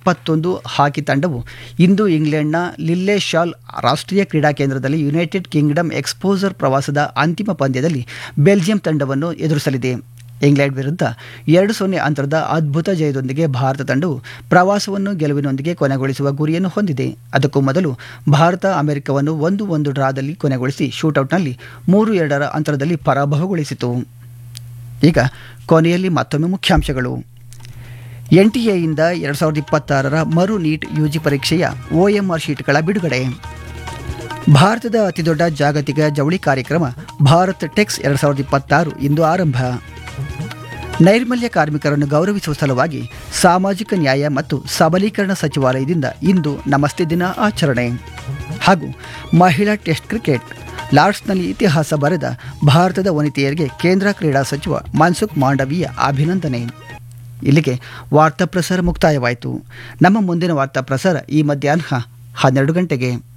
ಇಪ್ಪತ್ತೊಂದು ಹಾಕಿ ತಂಡವು ಇಂದು ಇಂಗ್ಲೆಂಡ್ನ ಲಿಲ್ಲೆ ಶಾಲ್ ರಾಷ್ಟ್ರೀಯ ಕ್ರೀಡಾ ಕೇಂದ್ರದಲ್ಲಿ ಯುನೈಟೆಡ್ ಕಿಂಗ್ಡಮ್ ಎಕ್ಸ್ಪೋಸರ್ ಪ್ರವಾಸದ ಅಂತಿಮ ಪಂದ್ಯದಲ್ಲಿ ಬೆಲ್ಜಿಯಂ ತಂಡವನ್ನು ಎದುರಿಸಲಿದೆ ಇಂಗ್ಲೆಂಡ್ ವಿರುದ್ಧ ಎರಡು ಸೊನ್ನೆ ಅಂತರದ ಅದ್ಭುತ ಜಯದೊಂದಿಗೆ ಭಾರತ ತಂಡವು ಪ್ರವಾಸವನ್ನು ಗೆಲುವಿನೊಂದಿಗೆ ಕೊನೆಗೊಳಿಸುವ ಗುರಿಯನ್ನು ಹೊಂದಿದೆ ಅದಕ್ಕೂ ಮೊದಲು ಭಾರತ ಅಮೆರಿಕವನ್ನು ಒಂದು ಒಂದು ಡ್ರಾದಲ್ಲಿ ಕೊನೆಗೊಳಿಸಿ ಶೂಟೌಟ್ನಲ್ಲಿ ಮೂರು ಎರಡರ ಅಂತರದಲ್ಲಿ ಪರಾಭವಗೊಳಿಸಿತು ಈಗ ಕೊನೆಯಲ್ಲಿ ಮತ್ತೊಮ್ಮೆ ಮುಖ್ಯಾಂಶಗಳು ಎನ್ ಟಿ ಎಯಿಂದ ಎರಡು ಸಾವಿರದ ಇಪ್ಪತ್ತಾರರ ಮರು ನೀಟ್ ಯುಜಿ ಪರೀಕ್ಷೆಯ ಒಎಂಆರ್ ಶೀಟ್ಗಳ ಬಿಡುಗಡೆ ಭಾರತದ ಅತಿದೊಡ್ಡ ಜಾಗತಿಕ ಜವಳಿ ಕಾರ್ಯಕ್ರಮ ಭಾರತ್ ಟೆಕ್ಸ್ ಎರಡು ಸಾವಿರದ ಇಪ್ಪತ್ತಾರು ಇಂದು ಆರಂಭ ನೈರ್ಮಲ್ಯ ಕಾರ್ಮಿಕರನ್ನು ಗೌರವಿಸುವ ಸಲುವಾಗಿ ಸಾಮಾಜಿಕ ನ್ಯಾಯ ಮತ್ತು ಸಬಲೀಕರಣ ಸಚಿವಾಲಯದಿಂದ ಇಂದು ನಮಸ್ತೆ ದಿನ ಆಚರಣೆ ಹಾಗೂ ಮಹಿಳಾ ಟೆಸ್ಟ್ ಕ್ರಿಕೆಟ್ ಲಾರ್ಡ್ಸ್ನಲ್ಲಿ ಇತಿಹಾಸ ಬರೆದ ಭಾರತದ ವನಿತೆಯರಿಗೆ ಕೇಂದ್ರ ಕ್ರೀಡಾ ಸಚಿವ ಮನ್ಸುಖ್ ಮಾಂಡವೀಯ ಅಭಿನಂದನೆ ಇಲ್ಲಿಗೆ ವಾರ್ತಾ ಪ್ರಸಾರ ಮುಕ್ತಾಯವಾಯಿತು ನಮ್ಮ ಮುಂದಿನ ವಾರ್ತಾ ಪ್ರಸಾರ ಈ ಮಧ್ಯಾಹ್ನ ಹನ್ನೆರಡು ಗಂಟೆಗೆ